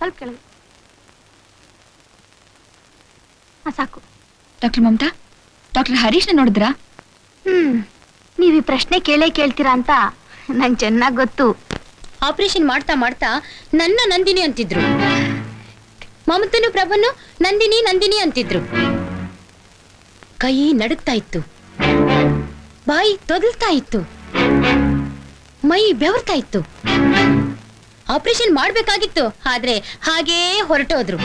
ಸ್ವಲ್ಪ ಕೆಳಗೆ ಹಾ ಸಾಕು ಡಾಕ್ಟರ್ ಮಮತಾ ಡಾಕ್ಟರ್ ಹರೀಶ್ನ ನೋಡಿದ್ರಾ ಹ್ಮ್ ನೀವ್ ಈ ಪ್ರಶ್ನೆ ಕೇಳೇ ಕೇಳ್ತೀರಾ ಅಂತ ನಂಗೆ ಚೆನ್ನಾಗ್ ಗೊತ್ತು ಆಪರೇಷನ್ ಮಾಡ್ತಾ ಮಾಡ್ತಾ ನನ್ನ ನಂದಿನಿ ಅಂತಿದ್ರು ಮಮತನು ಪ್ರಭನು ನಂದಿನಿ ನಂದಿನಿ ಅಂತಿದ್ರು ಕೈ ನಡುಗ್ತಾ ಇತ್ತು ಬಾಯಿ ತೊದಲ್ತಾ ಇತ್ತು ಮೈ ಬೆವರ್ತಾ ಇತ್ತು ಆಪರೇಷನ್ ಮಾಡ್ಬೇಕಾಗಿತ್ತು ಆದ್ರೆ ಹಾಗೇ ಹೊರಟೋದ್ರು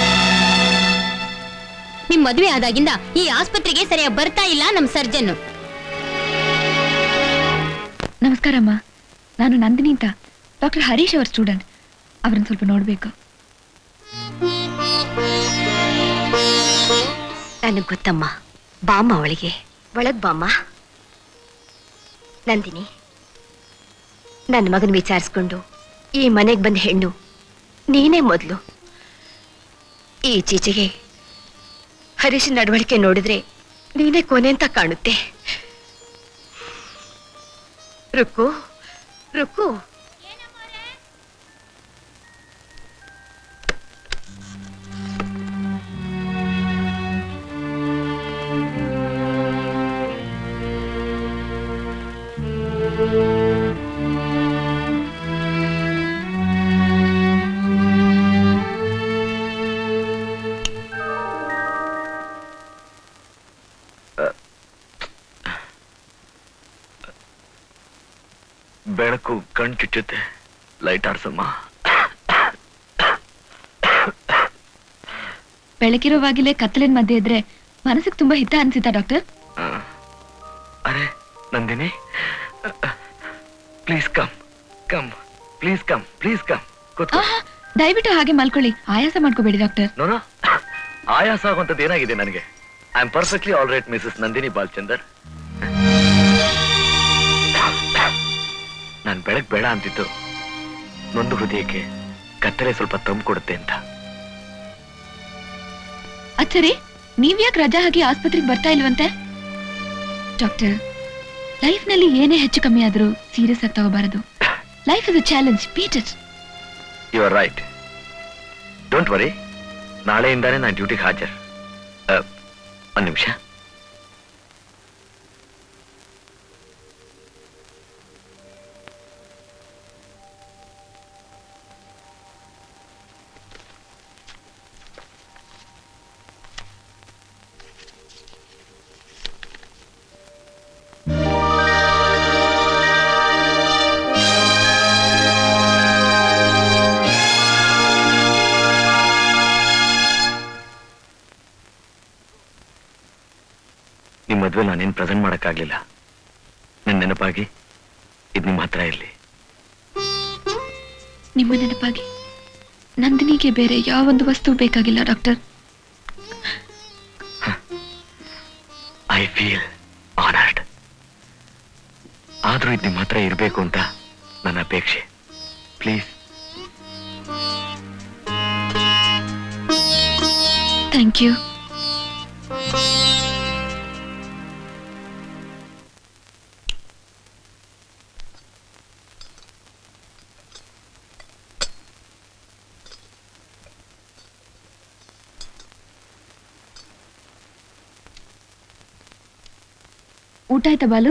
ನಿಮ್ ಮದುವೆ ಆದಾಗಿಂದ ಈ ಆಸ್ಪತ್ರೆಗೆ ಸರಿಯಾಗಿ ಬರ್ತಾ ಇಲ್ಲ ನಮ್ ಸರ್ಜನ್ ನಮಸ್ಕಾರಮ್ಮ ನಾನು ನಂದಿನಿ ಅಂತ ಡಾಕ್ಟರ್ ಹರೀಶ್ ಅವರ ಸ್ಟೂಡೆಂಟ್ ಅವ್ರನ್ನ ಸ್ವಲ್ಪ ನೋಡ್ಬೇಕು ನನಗ್ ಗೊತ್ತಮ್ಮ ಬಾಮ್ಮ ಅವಳಿಗೆ ಒಳಗ್ ಬಾಮ್ಮ ನಂದಿನಿ ನನ್ನ ಮಗನ ವಿಚಾರಿಸ್ಕೊಂಡು ಈ ಮನೆಗೆ ಬಂದ ಹೆಣ್ಣು ನೀನೇ ಮೊದಲು ಈಚೀಚೆಗೆ ಹರೀಶ್ ನಡವಳಿಕೆ ನೋಡಿದ್ರೆ ನೀನೇ ಕೊನೆ ಅಂತ ಕಾಣುತ್ತೆ ರುಕ್ಕು ರುಕ್ಕು ಬೆಳಕು ಕಣ್ ಕಿಚ್ಚುತ್ತೆ ಲೈಟ್ ಆರ್ಸಮ್ಮ ಬೆಳಕಿರೋವಾಗಲೇ ಕತ್ತಲಿನ ಮಧ್ಯೆ ಇದ್ರೆ ಮನಸ್ಸಿಗೆ ತುಂಬಾ ಹಿತ ಅನ್ಸಿತಾ ಡಾಕ್ಟರ್ ಆ. ಅರೆ Nandini please come come please come please come ಕೂತ್ಕೋ ಆಹಾ, ದಯವಿಟ್ಟು ಹಾಗೆ ಮಲ್ಕೊಳ್ಳಿ ಆಯಾಸ ಮಾಡ್ಕೋಬೇಡಿ ಡಾಕ್ಟರ್ ನೋನೋ ಆಯಾಸ ಆಗುವಂಥದ್ದು ಏನಾಗಿದೆ ನನಗೆ I am perfectly all right Mrs Nandini Balchandar ನಾನು ಬೆಳಗ್ ಬೇಡ ಅಂತಿದ್ದು ನೊಂದು ಹೃದಯಕ್ಕೆ ಕತ್ತಲೆ ಸ್ವಲ್ಪ ತಂಪು ಕೊಡುತ್ತೆ ಅಂತ ಅದ್ ಸರಿ ನೀವ್ಯಾಕೆ ರಜಾ ಹಾಕಿ ಆಸ್ಪತ್ರೆಗೆ ಬರ್ತಾ ಇಲ್ವಂತೆ ಡಾಕ್ಟರ್ ಲೈಫ್ ನಲ್ಲಿ ಏನೇ ಹೆಚ್ಚು ಕಮ್ಮಿ ಆದ್ರೂ ಸೀರಿಯಸ್ ಆಗಿ ತಗೋಬಾರದು life is a challenge beat it you are right don't worry ನಾಳೆಯಿಂದಾನೇ ನಾನು ಡ್ಯೂಟಿಗೆ ಹಾಜರ್ ಅ, ಒಂದ್ ನಿಮಿಷ ನಿಮ್ಮ ಮದ್ವೆ ನಾನೇನು ಪ್ರೆಸೆಂಟ್ ಮಾಡೋಕ್ಕಾಗ್ಲಿಲ್ಲ ನನ್ನ ನೆನಪಾಗಿ ಇದು ನಿಮ್ಮ ಹತ್ರ ಇರಲಿ ನಿಮ್ಮ ನೆನಪಾಗಿ ನಂದಿನಿಗೆ ಬೇರೆ ಯಾವೊಂದು ವಸ್ತು ಬೇಕಾಗಿಲ್ಲ ಡಾಕ್ಟರ್ ಐ ಫೀಲ್ ಆನರ್ಡ್ ಆದ್ರೂ ಇದು ನಿಮ್ಮ ಹತ್ರ ಇರಬೇಕು ಅಂತ ನನ್ನ ಅಪೇಕ್ಷೆ ಪ್ಲೀಸ್ ಥ್ಯಾಂಕ್ ಯು ಊಟ ಆಯ್ತಾ ಬಾಲು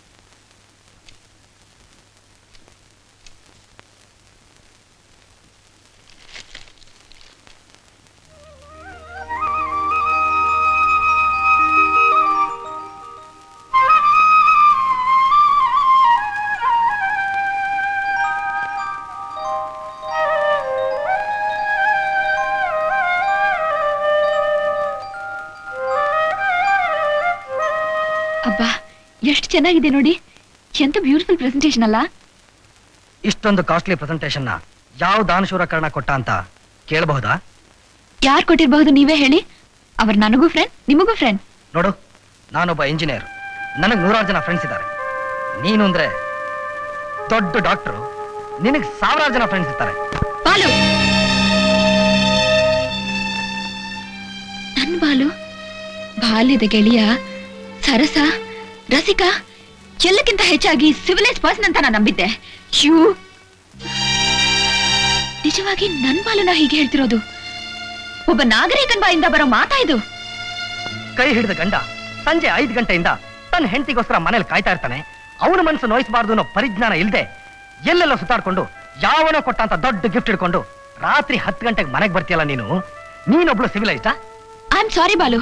ಅಬ್ಬಾ ಎಷ್ಟು ಚೆನ್ನಾಗಿದೆ ನೋಡಿ ಎಂತ ಬ್ಯೂಟಿಫುಲ್ ಪ್ರೆಸೆಂಟೇಶನ್ ಅಲ್ಲ ಇಷ್ಟೊಂದು ಕಾಸ್ಟ್ಲಿ ಪ್ರೆಸೆಂಟೇಷನ್ ಯಾವ ದಾನಶೂರ ಕರ್ಣ ಕೊಟ್ಟ ಅಂತ ಕೇಳಬಹುದಾ ಯಾರು ಕೊಟ್ಟಿರಬಹುದು ನೀವೇ ಹೇಳಿ ಅವ್ರು ನನಗೂ ಫ್ರೆಂಡ್ ನಿಮಗೂ ಫ್ರೆಂಡ್ ನೋಡು ನಾನೊಬ್ಬ ಇಂಜಿನಿಯರ್ ನನಗೆ ನೂರಾರು ಜನ ಫ್ರೆಂಡ್ಸ್ ಇದ್ದಾರೆ ನೀನು ಅಂದ್ರೆ ದೊಡ್ಡ ಡಾಕ್ಟ್ರು ನಿನಗೆ ಸಾವಿರಾರು ಜನ ಫ್ರೆಂಡ್ಸ್ ಇರ್ತಾರೆ ಬಾಲು ನನ್ ಬಾಲು ಬಾಲ್ಯದ ಗೆಳೆಯ ಸರಸ ರಸಿಕ ಎಲ್ಲಕ್ಕಿಂತ ಹೆಚ್ಚಾಗಿ ಸಿವಿಲೈಸ್ ಪರ್ಸನ್ ಅಂತ ನಾನು ನಂಬಿದ್ದೆ ಯೂ ನಿಜವಾಗಿ ನನ್ ಬಾಲನ ಹೀಗೆ ಹೇಳ್ತಿರೋದು ಒಬ್ಬ ನಾಗರಿಕನ್ ಬಾಯಿಂದ ಬರೋ ಮಾತಾ ಇದು ಕೈ ಹಿಡಿದ ಗಂಡ ಸಂಜೆ ಐದು ಗಂಟೆಯಿಂದ ತನ್ನ ಹೆಂಡತಿಗೋಸ್ಕರ ಮನೇಲಿ ಕಾಯ್ತಾ ಇರ್ತಾನೆ ಅವನ ಮನಸ್ಸು ನೋಯಿಸಬಾರ್ದು ಅನ್ನೋ ಪರಿಜ್ಞಾನ ಇಲ್ಲದೆ ಎಲ್ಲೆಲ್ಲ ಸುತ್ತಾಡ್ಕೊಂಡು ಯಾವನೋ ಕೊಟ್ಟಂತ ದೊಡ್ಡ ಗಿಫ್ಟ್ ಹಿಡ್ಕೊಂಡು ರಾತ್ರಿ ಹತ್ತು ಗಂಟೆಗೆ ಮನೆಗೆ ಬರ್ತೀಯಲ್ಲ ನೀನು ನೀನೊಬ್ಳು ಸಿವಿಲೈಸ್ಟಾ ಐ ಆಮ್ ಸಾರಿ ಬಾಲು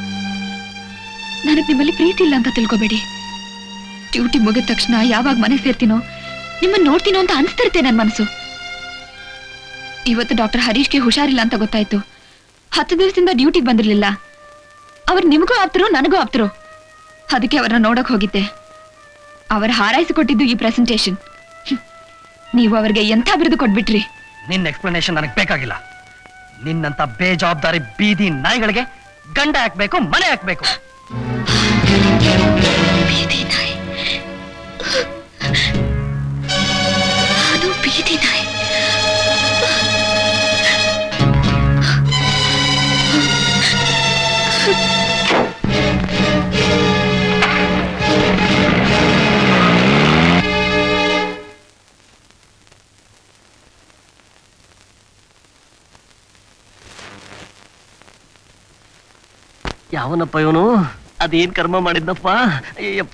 ನನಗ್ ನಿಮ್ಮಲ್ಲಿ ಪ್ರೀತಿ ಇಲ್ಲ ಅಂತ ತಿಳ್ಕೊಬೇಡಿ ಡ್ಯೂಟಿ ಮುಗಿದ ತಕ್ಷಣ ಯಾವಾಗ ಮನೆ ಸೇರ್ತೀನೋ ನಿಮ್ಮನ್ನ ನೋಡ್ತೀನೋ ಅಂತ ಅನ್ಸ್ತಿರುತ್ತೆ ನನ್ ಮನಸ್ಸು ಇವತ್ತು ಡಾಕ್ಟರ್ ಹರೀಶ್ಗೆ ಹುಷಾರಿಲ್ಲ ಅಂತ ಗೊತ್ತಾಯ್ತು ಹತ್ತು ದಿವಸದಿಂದ ಡ್ಯೂಟಿಗೆ ಬಂದಿರ್ಲಿಲ್ಲ ಅವ್ರು ನಿಮಗೂ ಆಪ್ತರು ನನಗೂ ಆಪ್ತರು ಅದಕ್ಕೆ ಅವರನ್ನ ನೋಡಕ್ ಹೋಗಿದ್ದೆ ಅವರು ಹಾರೈಸಿಕೊಟ್ಟಿದ್ದು ಈ ಪ್ರೆಸೆಂಟೇಶನ್ ನೀವು ಅವರಿಗೆ ಎಂಥ ಬಿರುದು ಕೊಟ್ಬಿಟ್ರಿ ನಿನ್ನ ಎಕ್ಸ್ಪ್ಲನೇಷನ್ ನನಗೆ ಬೇಕಾಗಿಲ್ಲ ನಿನ್ನಂತ ಬೇಜವಾಬ್ದಾರಿ ಬೀದಿ ನಾಯಿಗಳಿಗೆ ಗಂಡ ಹಾಕ್ಬೇಕು ಮನೆ ಹಾಕ್ಬೇಕು ಬೀದಿ ನಾಯಿ ನಾನು ಬೀದಿ ನಾಯಿ ಯಾವನಪ್ಪ ಇವನು ಅದೇನ್ ಕರ್ಮ ಮಾಡಿದ್ನಪ್ಪ ಅಯ್ಯಪ್ಪ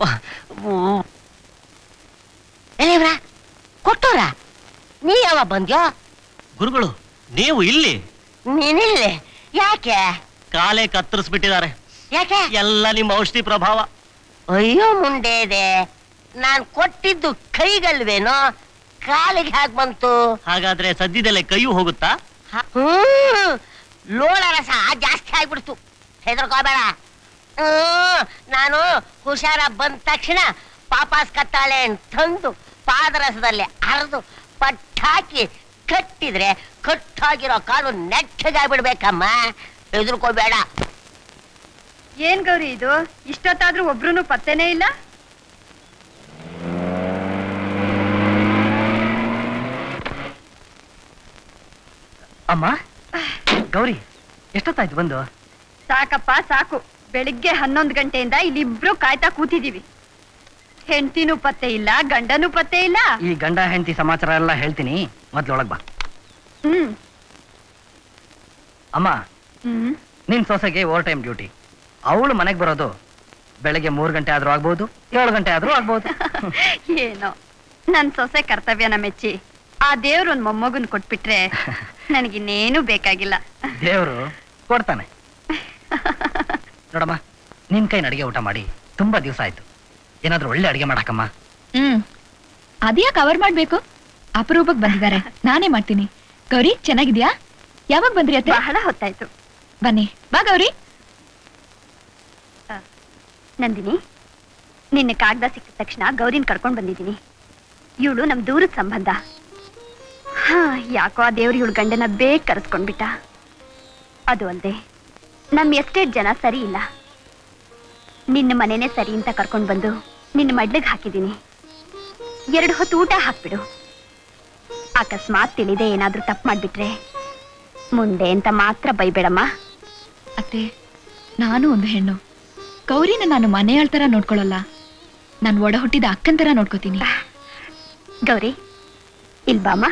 ಎಲೇವ್ರ ಕೊಟ್ಟೋರ ನೀ ಯಾವ ಬಂದ್ಯೋ ಗುರುಗಳು ನೀವು ಇಲ್ಲಿ ನೀನಿಲ್ಲೆ ಯಾಕೆ ಕಾಲೇ ಕತ್ತರಿಸ್ಬಿಟ್ಟಿದ್ದಾರೆ ಯಾಕೆ ಎಲ್ಲ ನಿಮ್ಮ ಔಷಧಿ ಪ್ರಭಾವ ಅಯ್ಯೋ ಮುಂಡೆ ಇದೆ ನಾನ್ ಕೊಟ್ಟಿದ್ದು ಕೈಗಲ್ವೇನೋ ಕಾಲಿಗೆ ಹಾಕ್ ಬಂತು ಹಾಗಾದ್ರೆ ಸದ್ಯದಲ್ಲೇ ಕೈಯೂ ಹೋಗುತ್ತಾ ಹ- ಹ್ಮ್ ಲೋಳ ರಸ ಜಾಸ್ತಿ ಆಗ್ಬಿಡ್ತು ಹೆದರ್ಕೋಬೇಡ ಹ್ಮ್ ನಾನು ಹುಷಾರ ಬಂದ ತಕ್ಷಣ ಪಾಪಾಸ್ ಕತ್ತಾಳೆ ತಂದು ಪಾದರಸದಲ್ಲಿ ಅರ್ದು ಪಟ್ಟಾಕಿ ಕಟ್ಟಿದ್ರೆ ಕಟ್ಟಾಗಿರೋ ಕಾಲು ನೆಟ್ಟಗಾಗ್ಬಿಡ್ಬೇಕಮ್ಮ ಹೆದರ್ಕೋಬೇಡ ಏನ್ ಗೌರಿ ಇದು ಇಷ್ಟೊತ್ತಾದ್ರೂ ಒಬ್ರು ಪತ್ತೆನೇ ಇಲ್ಲ ಅಮ್ಮ ಗೌರಿ ಎಷ್ಟೊತ್ತಾಯ್ತು ಬಂದು ಸಾಕಪ್ಪ ಸಾಕು ಬೆಳಿಗ್ಗೆ ಹನ್ನೊಂದು ಗಂಟೆಯಿಂದ ಇಲ್ಲಿಬ್ರು ಕಾಯ್ತಾ ಕೂತಿದೀವಿ ಹೆಂಡತಿನೂ ಪತ್ತೆ ಇಲ್ಲ ಗಂಡನೂ ಪತ್ತೆ ಇಲ್ಲ ಈ ಗಂಡ ಹೆಂಡತಿ ಸಮಾಚಾರ ಎಲ್ಲ ಹೇಳ್ತೀನಿ ಮೊದ್ಲೊಳಗ್ ಬಾ ಹ್ಮ್ ಅಮ್ಮ ಹ್ಮ್ ನಿನ್ ಸೊಸೆಗೆ ಓವರ್ ಟೈಮ್ ಡ್ಯೂಟಿ ಅವಳು ಮನೆಗೆ ಬರೋದು ಬೆಳಗ್ಗೆ ಮೂರು ಗಂಟೆ ಆದ್ರೂ ಆಗ್ಬೋದು ಏಳು ಗಂಟೆ ಆದ್ರೂ ಆಗ್ಬೋದು ಏನೋ ನನ್ ಸೊಸೆ ಕರ್ತವ್ಯನ ಮೆಚ್ಚಿ ಆ ದೇವ್ರು ಒಂದ್ ಮೊಮ್ಮಗನ್ ಕೊಟ್ಬಿಟ್ರೆ ನನಗಿನ್ನೇನು ಬೇಕಾಗಿಲ್ಲ ದೇವ್ರು ಕೊಡ್ತಾನೆ ನೋಡಮ್ಮ ನಿನ್ ಕೈನ ಅಡಿಗೆ ಊಟ ಮಾಡಿ ತುಂಬಾ ದಿವಸ ಆಯ್ತು ಏನಾದ್ರೂ ಒಳ್ಳೆ ಅಡಿಗೆ ಮಾಡಾಕಮ್ಮ ಹ್ಮ್ ಅದ್ಯಾ ಕವರ್ ಮಾಡ್ಬೇಕು ಅಪರೂಪಕ್ ಬಂದಿದ್ದಾರೆ ನಾನೇ ಮಾಡ್ತೀನಿ ಗೌರಿ ಚೆನ್ನಾಗಿದ್ಯಾ ಯಾವಾಗ ಬಂದ್ರಿ ಅತ್ತೆ ಬಹಳ ಹೊತ್ತಾಯ್ತು ಬನ್ನಿ ಬಾ ಗೌರಿ ನಂದಿನಿ ನಿನ್ನೆ ಕಾಗದ ಸಿಕ್ಕಿದ ತಕ್ಷಣ ಗೌರಿನ್ ಕರ್ಕೊಂಡ್ ಬಂದಿದ್ದೀನಿ ಇವಳು ನಮ್ ದೂರದ ಸಂಬಂಧ ಹಾ ಯಾಕೋ ಆ ದೇವ್ರು ಇವಳು ಗಂಡನ ಬೇಗ ಕರೆಸ್ಕೊಂಡ್ಬಿಟ್ಟ ಅದು ಅಲ್ದೆ ನಮ್ ಎಸ್ಟೇಟ್ ಜನ ಸರಿ ಇಲ್ಲ ನಿನ್ನ ಮನೆನೇ ಸರಿ ಅಂತ ಕರ್ಕೊಂಡ್ ಬಂದು ನಿನ್ನ ಮಡ್ಲಿಗೆ ಹಾಕಿದ್ದೀನಿ ಎರಡು ಹೊತ್ತು ಊಟ ಹಾಕ್ಬಿಡು ಅಕಸ್ಮಾತ್ ತಿಳಿದೆ ಏನಾದ್ರೂ ತಪ್ಪು ಮಾಡ್ಬಿಟ್ರೆ ಮುಂದೆ ಅಂತ ಮಾತ್ರ ಬೈಬೇಡಮ್ಮ ಅತ್ತೆ ನಾನು ಒಂದು ಹೆಣ್ಣು ಗೌರಿನ ನಾನು ಮನೆಯಾಳ್ ತರ ನೋಡ್ಕೊಳಲ್ಲ ನಾನು ಒಡ ಹುಟ್ಟಿದ ಅಕ್ಕನ್ ತರ ನೋಡ್ಕೋತೀನಿ ಗೌರಿ ಇಲ್ ಬಾಮ್ಮ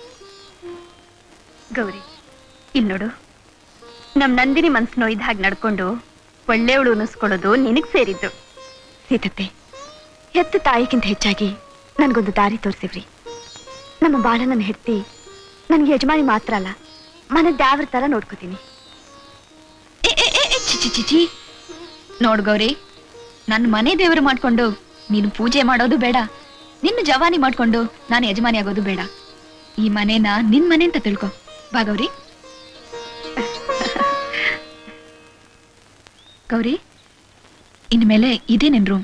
ಗೌರಿ ಇಲ್ ನೋಡು ನಮ್ ನಂದಿನಿ ಮನ್ಸು ನೋಯ್ದ ಹಾಗೆ ನಡ್ಕೊಂಡು ಒಳ್ಳೆಯವಳು ಅನ್ನಿಸ್ಕೊಳ್ಳೋದು ನಿನಗ್ ಸೇರಿದ್ದು ಸೀತತ್ತೆ ಹೆತ್ತ ತಾಯಿಗಿಂತ ಹೆಚ್ಚಾಗಿ ನನ್ಗೊಂದು ದಾರಿ ತೋರಿಸಿವ್ರಿ ನಮ್ಮ ಬಾಳ ನನ್ನ ಹೆತ್ತಿ ನನ್ಗೆ ಯಜಮಾನಿ ಮಾತ್ರ ಅಲ್ಲ ಮನೆ ದ್ಯಾವ್ರ ತರ ನೋಡ್ಕೋತೀನಿ ಏ, ಏ, ಏ, ಏ, ಛಿ, ಛಿ, ಛಿ, ಛಿ. ನೋಡ್ ಗೌರಿ ನನ್ನ ಮನೆ ದೇವರು ಮಾಡ್ಕೊಂಡು ನೀನು ಪೂಜೆ ಮಾಡೋದು ಬೇಡ ನಿನ್ನ ಜವಾನಿ ಮಾಡ್ಕೊಂಡು ನಾನು ಯಜಮಾನಿ ಆಗೋದು ಬೇಡ ಈ ಮನೇನ ನಿನ್ ಮನೆ ಅಂತ ತಿಳ್ಕೊ ಬಾ ಗೌರಿ ಗೌರಿ ಇನ್ಮೇಲೆ ಇದೇ ನಿನ್ ರೂಮ್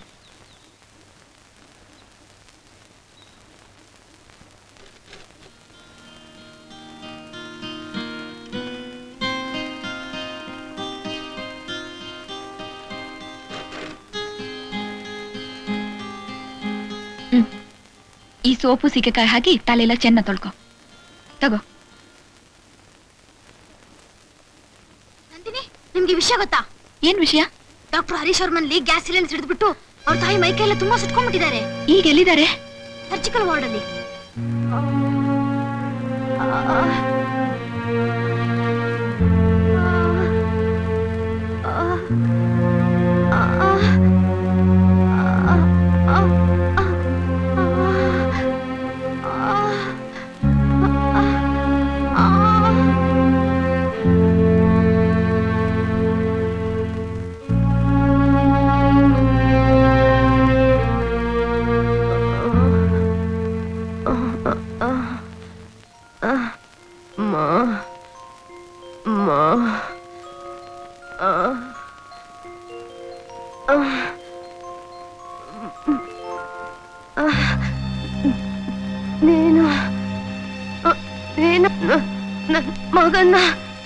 ಹ್ಮ್. ಈ ಸೋಪು ಸೀಗೆಕಾಯಿ ಹಾಕಿ ತಲೆಲ್ಲ ಚೆನ್ನ ತೊಳ್ಕೊ ತಗೋ ನಂದಿನಿ ನಿಮ್ಗೆ ವಿಷಯ ಗೊತ್ತಾ ಏನ್ ವಿಷಯ ಡಾಕ್ಟರ್ ಹರೀಶ್ ಅವ್ರ ಮನೇಲಿ ಗ್ಯಾಸ್ ಸಿಲಿಂಡರ್ ಹಿಡಿದ್ಬಿಟ್ಟು ಅವ್ರ ತಾಯಿ ಮೈಕೈಲ್ಲ ತುಂಬಾ ಸುತ್ಕೊಂಡ್ಬಿಟ್ಟಿದ್ದಾರೆ ಈಗ ಎಲ್ಲಿದ್ದಾರೆ ಸರ್ಜಿಕಲ್ ವಾರ್ಡ್ ಅಲ್ಲಿ ಆ, ನೀನು ಅ, ನೀನು ನ- ನನ್ ಮಗನ್ನ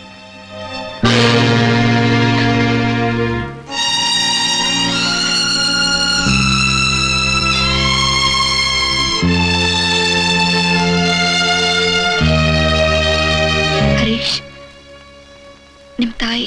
ಹರೀಶ್ ನಿಮ್ ತಾಯಿ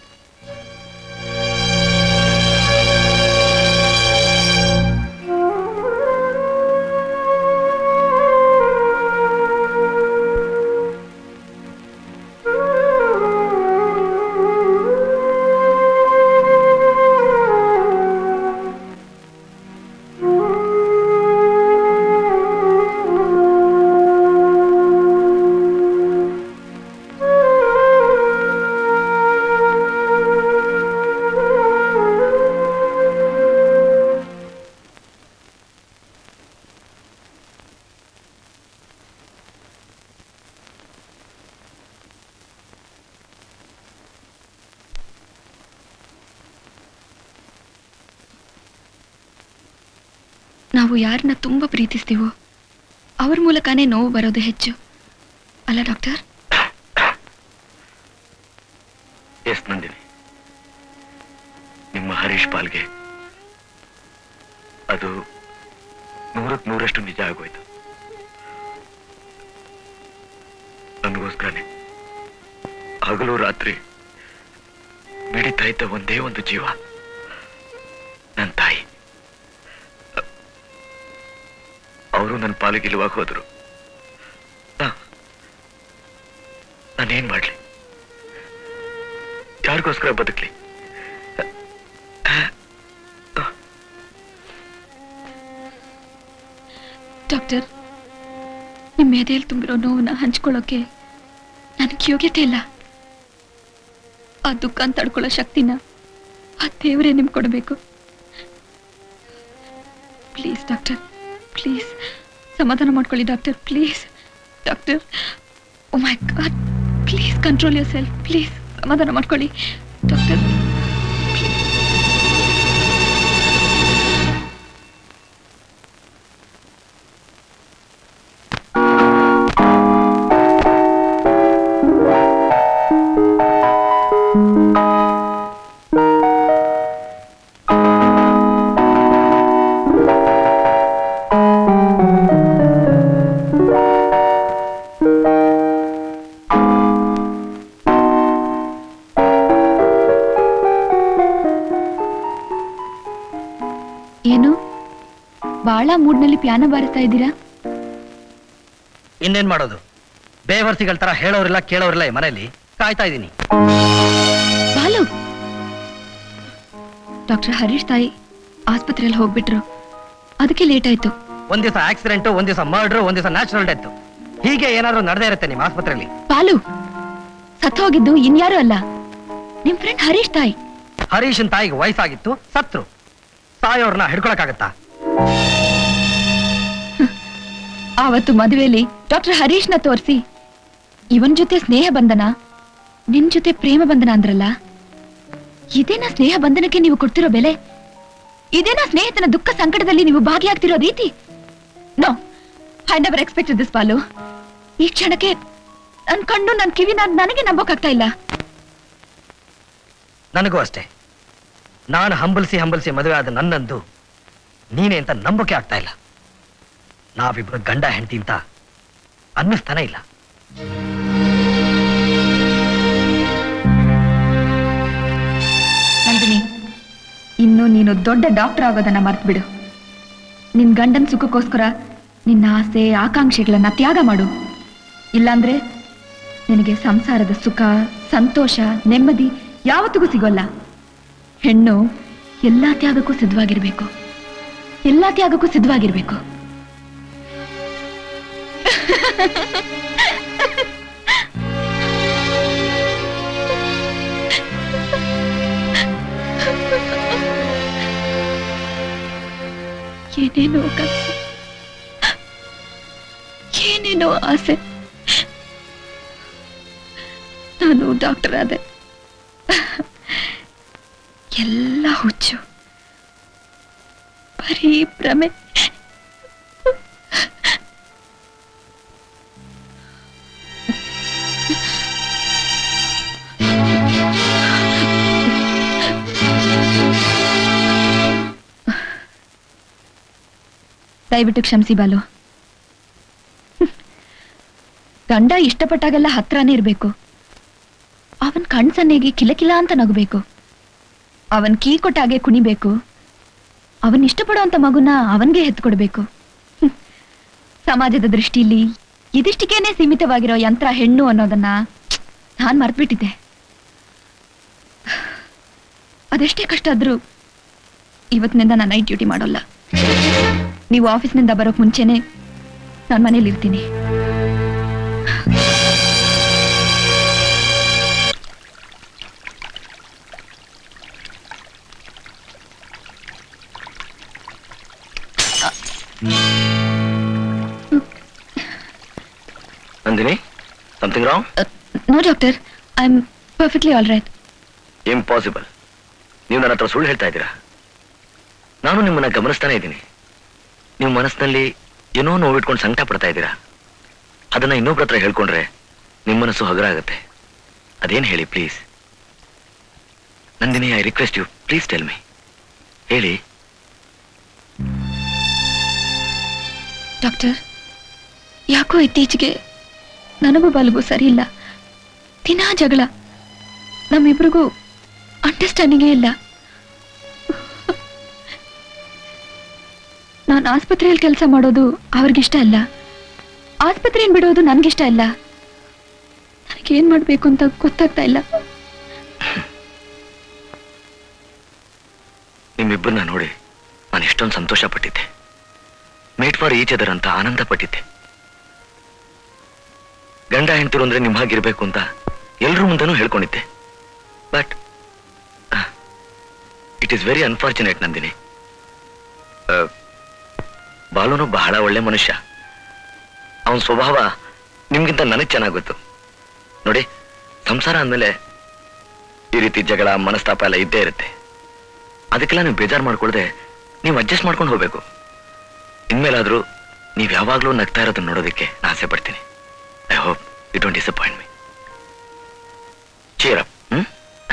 ನಾವು ಯಾರನ್ನ ತುಂಬಾ ಪ್ರೀತಿಸ್ತೀವೋ ಅವ್ರ ಮೂಲಕನೇ ನೋವು ಬರೋದು ಹೆಚ್ಚು ಅಲ್ಲ ಡಾಕ್ಟರ್ ಎಸ್ ನಂದಿನಿ ನಿಮ್ಮ ಹರೀಶ್ ಪಾಲ್ಗೆ ಅದು ನೂರಕ್ ನೂರಷ್ಟು ನಿಜ ಆಗೋಯ್ತು ನನಗೋಸ್ಕರನೇ ಹಗಲು ರಾತ್ರಿ ಮಿಡಿತಾ ಇದ್ದ ಒಂದೇ ಒಂದು ಜೀವ ನನ್ನ ತಾಯಿ ಅವರು ನನ್ನ ಪಾಲಿಗೆ ಇಲ್ಲವಾಗ ಹೋದ್ರು ನಾ- ನಾನೇನ್ ಮಾಡ್ಲಿ ಯಾರಿಗೋಸ್ಕರ ಬದುಕ್ಲಿ ಡಾಕ್ಟರ್ ನಿಮ್ಮ ಎದೆಯಲ್ಲಿ ತುಂಬಿರೋ ನೋವನ್ನ ಹಂಚ್ಕೊಳ್ಳೋಕೆ ನನಗೆ ಯೋಗ್ಯತೆ ಇಲ್ಲ ಆ ದುಃಖ ತಡ್ಕೊಳ್ಳೋ ಶಕ್ತಿನ ಆ ದೇವರೇ ನಿಮ್ಗೆ ಕೊಡಬೇಕು ಪ್ಲೀಸ್ ಡಾಕ್ಟರ್ ಪ್ಲೀಸ್ ಸಮಾಧಾನ ಮಾಡ್ಕೊಳ್ಳಿ doctor please doctor oh my god please control yourself please ಸಮಾಧಾನ ಮಾಡ್ಕೊಳ್ಳಿ ಡಾಕ್ಟರ್ ಏನು ಬಾಳ ಮೂಡ್ನಲ್ಲಿ ಪ್ಯಾನ ಬಾರಿಸ್ತಾ ಇದ್ದೀರಾ ಇನ್ನೇನ್ ಮಾಡೋದು ಬೇವರ್ಸಿಗಳ ತರ ಹೇಳೋರಿಲ್ಲ ಕೇಳೋರಿಲ್ಲ ಈ ಮನೆಯಲ್ಲಿ ಕಾಯ್ತಾ ಇದ್ದೀನಿ ಬಾಲು ಡಾಕ್ಟರ್ ಹರೀಶ್ ತಾಯಿ ಆಸ್ಪತ್ರೆಯಲ್ಲಿ ಹೋಗ್ಬಿಟ್ರು ಅದಕ್ಕೆ ಲೇಟ್ ಆಯ್ತು ಒಂದ್ ದಿವಸ ಆಕ್ಸಿಡೆಂಟ್ ಒಂದ್ ದಿವಸ ಮರ್ಡರ್ ಒಂದ್ ದಿವಸ ನ್ಯಾಚುರಲ್ ಡೆತ್ ಹೀಗೆ ಏನಾದ್ರೂ ನಡೆದೇ ಇರುತ್ತೆ ನಿಮ್ಮ ಆಸ್ಪತ್ರೆಯಲ್ಲಿ ಬಾಲು ಸತ್ತು ಹೋಗಿದ್ದು ಇನ್ಯಾರು ಅಲ್ಲ ನಿಮ್ ಫ್ರೆಂಡ್ ಹರೀಶ್ ತಾಯಿ ಹರೀಶನ್ ತಾಯಿಗೆ ವಯಸ್ಸಾಗಿತ್ತು ಸತ್ರು ಸಾಯೋರ್ನ ಹಿಡ್ಕೊಳಕ್ಕಾಗತ್ತಾ ಆವತ್ತು ಮದುವೆಯಲ್ಲಿ ಡಾಕ್ಟರ್ ಹರೀಶ್ನ ತೋರಿಸಿ ಇವನ್ ಜೊತೆ ಸ್ನೇಹ ಬಂಧನ ನಿನ್ ಜೊತೆ ಪ್ರೇಮ ಬಂಧನ ಅಂದ್ರಲ್ಲ ಇದೇನಾ ಸ್ನೇಹ ಬಂಧನಕ್ಕೆ ನೀವು ಕೊಡ್ತಿರೋ ಬೆಲೆ ಇದೇನಾ ಸ್ನೇಹಿತನ ದುಃಖ ಸಂಕಟದಲ್ಲಿ ನೀವು ಭಾಗಿಯಾಗ್ತಿರೋ ರೀತಿ no I never expected this Balu ಈ ಕ್ಷಣಕ್ಕೆ ನನ್ ಕಣ್ಣು ನನ್ ಕಿವಿ ನಾನ್ ನನಗೆ ನಂಬೋಕಾಗ್ತಾ ಇಲ್ಲ ನನಗೂ ಅಷ್ಟೇ ನಾನು ಹಂಬಲಿಸಿ ಹಂಬಲಿಸಿ ಮದುವೆ ಆದ ನನ್ನಂದು ನೀನೇ ಅಂತ ನಂಬಿಕೆ ಆಗ್ತಾ ಇಲ್ಲ ನಾವಿಬ್ರು ಗಂಡ ಹೆಂಡತಿ ಅಂತ ಅನ್ನಿಸ್ತಾನೆ ಇಲ್ಲ ನಂದಿನಿ ಇನ್ನು ನೀನು ದೊಡ್ಡ ಡಾಕ್ಟರ್ ಆಗೋದನ್ನ ಮರ್ತು ಬಿಡು ನಿನ್ ಗಂಡನ್ ಸುಖಕ್ಕೋಸ್ಕರ ನಿನ್ನ ಆಸೆ ಆಕಾಂಕ್ಷೆಗಳನ್ನ ತ್ಯಾಗ ಮಾಡು ಇಲ್ಲಾಂದ್ರೆ ನಿನಗೆ ಸಂಸಾರದ ಸುಖ ಸಂತೋಷ ನೆಮ್ಮದಿ ಯಾವತ್ತಿಗೂ ಸಿಗೋಲ್ಲ ಹೆಣ್ಣು ಎಲ್ಲಾ ತ್ಯಾಗಕ್ಕೂ ಸಿದ್ಧವಾಗಿರ್ಬೇಕು ಎಲ್ಲಾ ತ್ಯಾಗಕ್ಕೂ ಸಿದ್ಧವಾಗಿರ್ಬೇಕು ಏನೇನೋ ಕನಸು ಏನೇನೋ ಆಸೆ ನಾನು ಡಾಕ್ಟರ್ ಆದೆ ಎಲ್ಲ ಹುಚ್ಚು ಬರೀ ಭ್ರಮೆ ದಯವಿಟ್ಟು ಕ್ಷಮಿಸಿ ಬಾಲು ಗಂಡ ಇಷ್ಟಪಟ್ಟಾಗೆಲ್ಲ ಹತ್ರನೇ ಇರ್ಬೇಕು ಅವನ್ ಕಣ್ಸನ್ನೆಗೆ ಕಿಲಕಿಲ ಅಂತ ನಗಬೇಕು ಅವನ್ ಕೀ ಕೊಟ್ಟಾಗೆ ಕುಣಿಬೇಕು ಅವನ್ ಇಷ್ಟಪಡುವಂತ ಮಗುನ ಅವನ್ಗೆ ಹೆತ್ಕೊಡ್ಬೇಕು ಹ್ಮ್. ಸಮಾಜದ ದೃಷ್ಟಿಲಿ ಇದಿಷ್ಟಕ್ಕೇನೆ ಸೀಮಿತವಾಗಿರೋ ಯಂತ್ರ ಹೆಣ್ಣು ಅನ್ನೋದನ್ನ ನಾನ್ ಮರ್ತ್ಬಿಟ್ಟಿದ್ದೆ ಅದೆಷ್ಟೇ ಕಷ್ಟ ಆದ್ರೂ ಇವತ್ತಿನಿಂದ ನಾನು ನೈಟ್ ಡ್ಯೂಟಿ ಮಾಡೋಲ್ಲ ನೀವು ಆಫೀಸ್ನಿಂದ ಬರೋಕ್ ಮುಂಚೆನೆ ನಾನು ಮನೇಲಿ ಇರ್ತೀನಿ Nandini something wrong no doctor I am perfectly all right impossible ನೀವು ನನ್ನ ಹತ್ರ ಸುಳ್ಳು ಹೇಳ್ತಾ ಇದ್ದೀರಾ ನಾನು ನಿಮ್ಮನ್ನ ಗಮನಿಸ್ತಾನೆ ಇದ್ದೀನಿ ನೀವು ಮನಸ್ಸಿನಲ್ಲಿ ಏನೋ ನೋವಿಟ್ಕೊಂಡು ಸಂಕಟ ಪಡ್ತಾ ಇದ್ದೀರಾ ಅದನ್ನ ಇನ್ನೊಬ್ರ ಹತ್ರ ಹೇಳ್ಕೊಂಡ್ರೆ ನಿಮ್ಮ ಮನಸ್ಸು ಹಗುರ ಆಗುತ್ತೆ ಅದೇನು ಹೇಳಿ please Nandini I request you please tell me ಹೇಳಿ ಡಾಕ್ಟರ್ ಯಾಕೋ ಇತ್ತೀಚೆಗೆ ನನಗೂ ಬಲ್ಗೂ ಸರಿ ಇಲ್ಲ ದಿನಾ ಜಗಳ ನಮ್ಮಿಬ್ರಿಗೂ ಅಂಡರ್ಸ್ಟ್ಯಾಂಡಿಂಗೇ ಇಲ್ಲ ನಾನು ಆಸ್ಪತ್ರೆಯಲ್ಲಿ ಕೆಲಸ ಮಾಡೋದು ಅವ್ರಿಗಿಷ್ಟ ಇಲ್ಲ ಆಸ್ಪತ್ರೆಯನ್ನು ಬಿಡೋದು ನನಗಿಷ್ಟ ಇಲ್ಲ ನನಗೇನ್ ಮಾಡ್ಬೇಕು ಅಂತ ಗೊತ್ತಾಗ್ತಾ ಇಲ್ಲ ನಿಮ್ಮಿಬ್ಬರನ್ನ ನೋಡಿ ನಾನು ಎಷ್ಟೊಂದು ಸಂತೋಷ ಪಟ್ಟಿದ್ದೆ ಮೇಟ್ ಫಾರ್ ಈಚ್ ಅದರ್ ಅಂತ ಆನಂದ ಪಟ್ಟಿದ್ದೆ ಗಂಡ ಹೆಂಡತಿರು ಅಂದ್ರೆ ನಿಮ್ ಹಾಗಿರ್ಬೇಕು ಅಂತ ಎಲ್ರ ಮುಂದೆನೂ ಹೇಳ್ಕೊಂಡಿದ್ದೆ but it is very unfortunate Nandini ಆ, ಬಾಲುನು ಬಹಳ ಒಳ್ಳೆ ಮನುಷ್ಯ ಅವನ ಸ್ವಭಾವ ನಿಮ್ಗಿಂತ ನನಗೆ ಚೆನ್ನಾಗ್ ಗೊತ್ತು ನೋಡಿ ಸಂಸಾರ ಅಂದಮೇಲೆ ಈ ರೀತಿ ಜಗಳ ಮನಸ್ತಾಪ ಎಲ್ಲ ಇದ್ದೇ ಇರುತ್ತೆ ಅದಕ್ಕೆಲ್ಲ ನೀವು ಬೇಜಾರು ಮಾಡ್ಕೊಳ್ದೆ ನೀವು ಅಡ್ಜಸ್ಟ್ ಮಾಡ್ಕೊಂಡು ಹೋಗ್ಬೇಕು ಇನ್ಮೇಲಾದ್ರೂ ನೀವು ಯಾವಾಗ್ಲೂ ನಗ್ತಾ ಇರೋದನ್ನ ನೋಡೋದಕ್ಕೆ ನಾನು ಆಸೆ ಪಡ್ತೀನಿ I hope you don't disappoint me cheer up hmm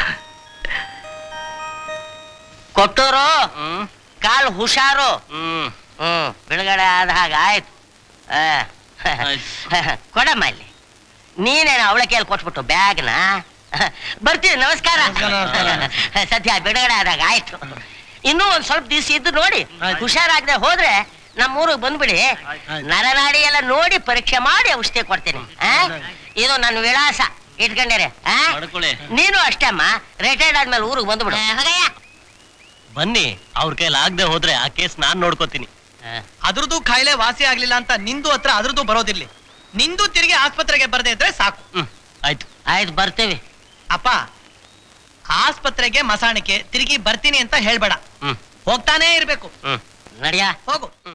Kottur call ಹುಷಾರು ಹ್ಮ್ ಬಿಡುಗಡೆ ಆದ ಹಾಗ ಆಯ್ತು ಆ. ಕೊಡಮ್ಮ ಇಲ್ಲಿ ನೀನೇನು ಅವಳ ಕೈಯಲ್ಲಿ ಕೊಟ್ಬಿಟ್ಟು ಬ್ಯಾಗ್ನ ಬರ್ತೀನಿ ನಮಸ್ಕಾರ ಸದ್ಯ ಬಿಡುಗಡೆ ಆದಾಗ ಆಯ್ತು ಇನ್ನೂ ಒಂದ್ ಸ್ವಲ್ಪ ದಿವಸ ಇದ್ದು ನೋಡಿ ಹುಷಾರಾಗದೆ ಹೋದ್ರೆ ನಮ್ಮ ಊರಿಗೆ ಬಂದ್ಬಿಡಿ ನರನಾಡಿ ಎಲ್ಲ ನೋಡಿ ಪರೀಕ್ಷೆ ಮಾಡಿ ಔಷಧಿ ಕೊಡ್ತೀನಿ ಆ? ಇದು ನನ್ನ ವಿಳಾಸ ಇಟ್ಕೊಂಡಿರಿ ಆ? ಮಾಡ್ಕೊಳ್ಳಿ. ನೀನು ಅಷ್ಟೇ ಅಮ್ಮ ರಿಟೈರ್ಡ್ ಆದ್ಮೇಲೆ ಊರಿಗೆ ಬಂದ್ಬಿಡು ಹಾಗಯ್ಯ ಬನ್ನಿ ಅವ್ರ ಕೈಲಿ ಆಗದೆ ಹೋದ್ರೆ ಆ ಕೇಸ್ ನಾನ್ ನೋಡ್ಕೋತೀನಿ ಅದ್ರದ್ದು ಕಾಯಿಲೆ ವಾಸಿ ಆಗ್ಲಿಲ್ಲ ಅಂತ ನಿಂದು ಹತ್ರ ಅದ್ರದ್ದು ಬರೋದಿರ್ಲಿ ನಿಂದು ತಿರುಗಿ ಆಸ್ಪತ್ರೆಗೆ ಬರ್ದೇ ಇದ್ರೆ ಸಾಕು ಹ್ಮ್ ಆಯ್ತು ಆಯ್ತು ಬರ್ತೀವಿ ಅಪ್ಪ ಆಸ್ಪತ್ರೆಗೆ ಮಸಾಣಿಕೆ ತಿರುಗಿ ಬರ್ತೀನಿ ಅಂತ ಹೇಳ್ಬೇಡ ಹ್ಮ್ ಹೋಗ್ತಾನೇ ಇರ್ಬೇಕು ಹ್ಮ್ ನಡಿಯಾ ಹೋಗು